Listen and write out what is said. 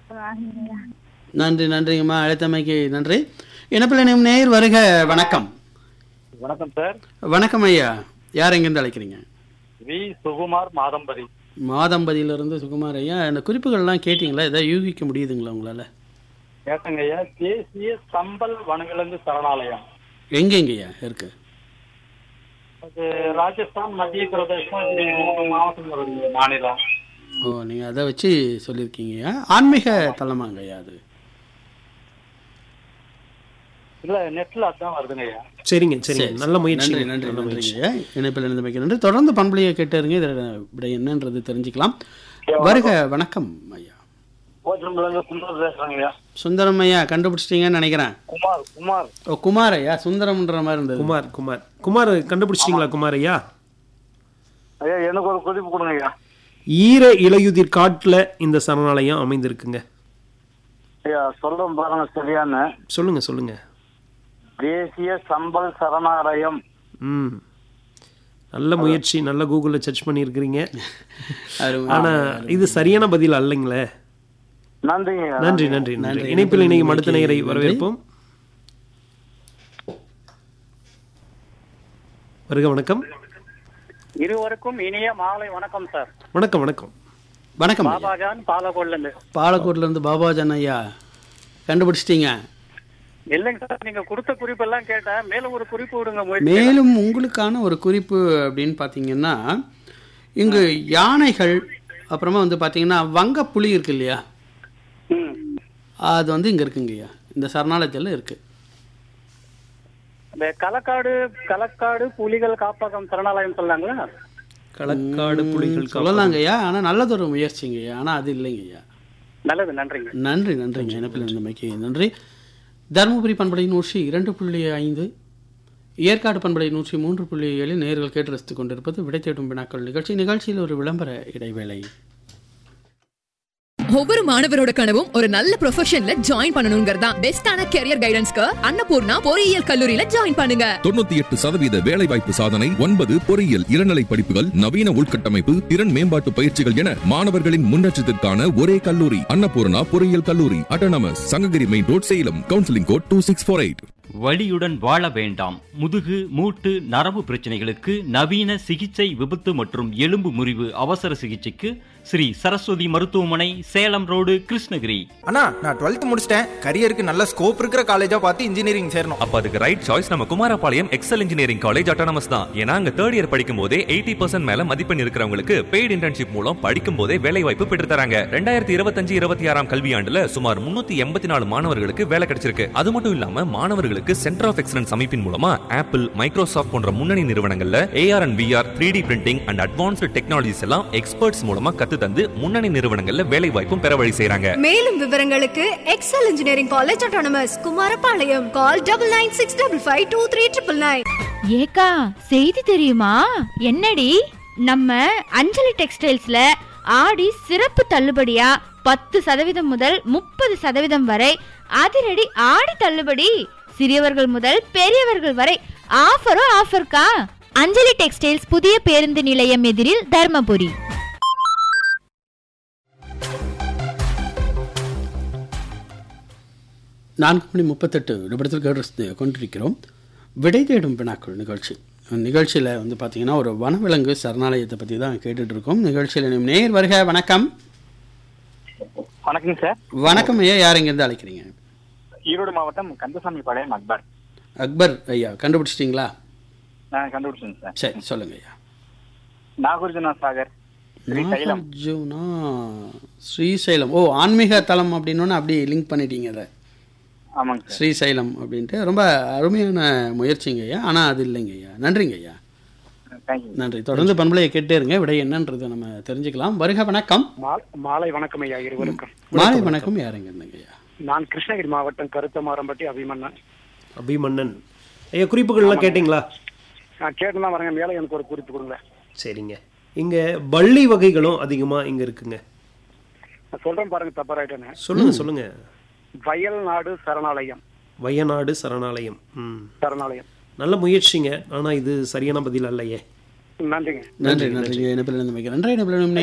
வாங்கய்யா. நன்றி நன்றிங்கம்மா அழைத்தமைக்கு நன்றி இனப்பிள்ளையும் நேர் வருக வணக்கம் வணக்கம் சார் வணக்கம் ஐயா யார் எங்கேருந்து அழைக்கிறீங்க வி சுகுமார் மாதம்பரி மாதம்பதியிலிருந்து சுகுமார் ஐயா இந்த குறிப்புகள்லாம் கேட்டிங்களா ஏதாவது யூகிக்க முடியுதுங்களா உங்களால் கேட்டங்க ஐயா தேசிய சம்பல் வனவிலங்கு சரணாலயம் எங்கெங்கய்யா இருக்கு அது ராஜஸ்தான் மத்திய பிரதேசம் இது மூணு மாவட்டம் வருது மாநிலம் ஓ நீங்கள் அதை வச்சு சொல்லியிருக்கீங்கய்யா ஆன்மீக தலமாங்க ஐயா அது இல்ல நெட்ல அதான் வருதுங்க ஐயா சரிங்க சரிங்க நல்ல முயற்சி நன்றி நன்றி நல்ல முயற்சி நன்றிங்க இணைப்பில் இருந்தமைக்கு நன்றி தொடர்ந்து பண்புலையை கேட்டுருங்க இதில் இப்படி என்னன்றது தெரிஞ்சுக்கலாம் வருக வணக்கம் ஐயா போச்சம்பலங்க குமார் பேசுறாங்க ஐயா சுந்தரம் ஐயா கண்டுபிடிச்சிட்டீங்கன்னு நினைக்கிறேன் குமார் குமார் ஓ குமார் ஐயா சுந்தரம்ன்ற மாதிரி இருந்தது குமார் குமார் குமார் கண்டுபிடிச்சிட்டீங்களா குமார் ஐயா ஐயா எனக்கு ஒரு குறிப்பு கொடுங்க ஐயா ஈர இலையுதிர் காட்டுல இந்த சரணாலயம் அமைந்திருக்குங்க ஐயா சொல்றேன் பாருங்க சரியான சொல்லுங்க சொல்லுங்க தேசிய சம்பல் சரணாலயம் ம் நல்ல முயற்சி நல்ல கூகுளில் சர்ச் பண்ணியிருக்கிறீங்க அருமை. ஆனா இது சரியான பதில் அல்லைங்களே நன்றிங்க ஐயா நன்றி நன்றி நன்றி நன்றி. இணைப்பில் இணையும் அடுத்த நன்றி. நேயரை வரவேற்போம் வருக வணக்கம் இருவருக்கும் இனிய மாலை வணக்கம் சார் வணக்கம் வணக்கம் வணக்கம் ஐயா. பாபாஜான் பாலக்கோட்ல இருந்து பாலக்கோட்ல இருந்து பாபாஜன் ஐயா கண்டுபிடிச்சிட்டீங்க இல்லைங்க சார் நீங்க கொடுத்த குறிப்பெல்லாம் கேட்டேன் மேலும் ஒரு குறிப்பு விடுங்க முயற்சி மேலும் உங்களுக்கான ஒரு குறிப்பு அப்படின்னு பார்த்தீங்கன்னா இங்கு யானைகள் அப்புறமா வந்து பார்த்தீங்கன்னா வங்க புலி இருக்கு இல்லையா ம். அது வந்து இங்கே இருக்குங்கய்யா இந்த சரணாலயத்தில் இருக்கு இந்த களக்காடு களக்காடு புலிகள் காப்பகம் சரணாலயம் சொல்லாங்களா களக்காடு புலிகள் காப்பகம். சொல்லலாங்கய்யா ஆனால் நல்லதொரு முயற்சிங்கய்யா ஆனால் அது இல்லைங்கய்யா நல்லது நன்றிங்க நன்றி நன்றிங்க இணைப்பில் இருந்தமைக்கு நன்றி தருமபுரி பண்படை நூற்றி இரண்டு புள்ளி ஐந்து ஏற்காடு பண்படை நூற்றி மூன்று புள்ளி ஏழில் நேர்கள் கேட்டு ரசித்துக் கொண்டிருப்பது விடை தேடும் வினாக்கள் நிகழ்ச்சி நிகழ்ச்சியில் ஒரு விளம்பர இடைவேளை ஒவ்வொரு மாணவரோட கனவும் ஒரு நல்ல ப்ரொஃபஷன்ல ஜாயின் பண்ணணுங்கிறதா பெஸ்டான கெரியர் கைடன்ஸ்க்கு அன்னபூர்ணா பொறியியல் கல்லூரியில ஜாயின் பண்ணுங்க தொண்ணூத்தி எட்டு சதவீத வேலைவாய்ப்பு சாதனை ஒன்பது பொறியியல் இளநிலை படிப்புகள் நவீன உள்கட்டமைப்பு திறன் மேம்பாட்டு பயிற்சிகள் என மாணவர்களின் முன்னேற்றத்திற்கான ஒரே கல்லூரி அன்னபூர்ணா பொறியியல் கல்லூரி autonomous Sankagiri main road Salem counselling code two six four eight வலியுடன் வாழ வேண்டாம் முதுகு மூட்டு நரம்பு பிரச்சனைகளுக்கு நவீன சிகிச்சை விபத்து மற்றும் எலும்பு முறிவு அவசர சிகிச்சைக்கு ஸ்ரீ சரஸ்வதி மருத்துவமனை சேலம் ரோடு கிருஷ்ணகிரி அண்ணா நான் டுவெல்த் முடிச்சிட்டேன் கரியருக்கு நல்ல ஸ்கோப் இருக்கிற காலேஜா பார்த்து இன்ஜினியரிங் சேரணும் அப்ப அதுக்கு ரைட் சாய்ஸ் நம்ம Kumarapalayam Excel engineering college autonomous தான் ஏன்னா அங்க தேர்ட் இயர் படிக்கும் போதே எயிட்டி பர்சன்ட் மேல மதிப்பெண் இருக்கிறவங்களுக்கு பெய்டு இன்டர்ன்ஷிப் மூலம் படிக்கும் போதே வேலை வாய்ப்பு பெற்று தராங்க ரெண்டாயிரத்தி இருபத்தஞ்சு இருபத்தி ஆறாம் கல்வியாண்டுல சுமார் முன்னூத்தி எண்பத்தி நாலு மாணவர்களுக்கு வேலை கிடைச்சிருக்கு அது மட்டும் இல்லாம மாணவர்களுக்கு சென்டர் ஆஃப் எக்ஸலன்ஸ் அமைப்பின் மூலமா ஆப்பிள் மைக்ரோசாஃப்ட் போன்ற முன்னணி நிறுவனங்கள்ல AR and VR three D printing and advanced technologies எல்லாம் எக்ஸ்பர்ட்ஸ் மூலமா கத்து தந்து முன்னணி நிறுவனங்கள்ல வேலை வாய்ப்பும் பெற வழி செய்றாங்க மேலும் விவரங்களுக்கு Excel engineering college autonomous Kumarapalayam call double nine six double five two three triple nine ஏக்கா செய்தி தெரியுமா என்னடி நம்ம அஞ்சலி டெக்ஸ்டைல்ஸ்ல ஆடி சிறப்பு தள்ளுபடியா பத்து சதவீதம் முதல் முப்பது சதவீதம் வரை அதிரடி ஆடி தள்ளுபடி சிறியவர்கள் முதல் பெரியவர்கள் வரை ஆஃபரும் ஆஃபர்க்கா அஞ்சலி டெக்ஸ்டைல்ஸ் புதிய பேருந்து நிலையம் எதிரில் தர்மபுரி நான்கு மணி முப்பத்தெட்டு நிமிடத்தில் கேட்டு கொண்டிருக்கிறோம் விடை தேடும் வினாக்கள் நிகழ்ச்சி நிகழ்ச்சியில் வந்து பார்த்தீங்கன்னா ஒரு வனவிலங்கு சரணாலயத்தை பற்றி தான் கேட்டுட்டு இருக்கோம் நிகழ்ச்சியில் இணையும் நேர் வருக வணக்கம் வணக்கம் சார் வணக்கம் ஐயா யார் இங்கேருந்து அழைக்கிறீங்க ஈரோடு மாவட்டம் கந்தசாமி பாளையம் அக்பர் அக்பர் ஐயா கண்டுபிடிச்சிட்டிங்களா நான் கண்டுபிடிச்சேன் சார் சரி சொல்லுங்க ஐயா நாகார்ஜுனா சாகர் ஸ்ரீசைலம் நாகார்ஜுனா ஸ்ரீசைலம் ஓ ஆன்மீக தலம் அப்படின்னு அப்படியே லிங்க் பண்ணிட்டீங்க அதை ஆமாங்க சார் ஸ்ரீசைலம் அப்படின்ட்டு ரொம்ப அருமையான முயற்சிங்க ஐயா ஆனால் அது இல்லைங்க ஐயா நன்றிங்க ஐயா தேங்க்யூ நன்றி தொடர்ந்து பண்பலையை கேட்டே இருங்க விடை என்னன்றது நம்ம தெரிஞ்சுக்கலாம் வருக வணக்கம் மாலை வணக்கம் ஐயா இருவருக்கும் மாலை வணக்கம் யாருங்க இருந்தீங்க ஐயா நான் கிருஷ்ணகிரி மாவட்டம் கருத்தமாரம்பட்டி அபிமன்னன் அபிமன்னன் ஐயா குறிப்புகள்லாம் கேட்டிங்களா நான் கேட்டுதான் வரேங்க மேலே எனக்கு ஒரு குறிப்பு கொடுங்க சரிங்க இங்க பள்ளி வகைகளும் அதிகமா இங்க இருக்குங்க நான் சொல்றேன் பாருங்க தப்பராயிட்டேன்னு சொல்லுங்க சொல்லுங்க வயல் நாடு சரணாலயம் வயநாடு சரணாலயம் ம் சரணாலயம் நல்ல முயற்சிங்க ஆனா இது சரியான பதில் அல்லையே நன்றிங்க நன்றி நன்றிங்க இணைப்பில் இருந்து மிக நன்றி இணைப்பில்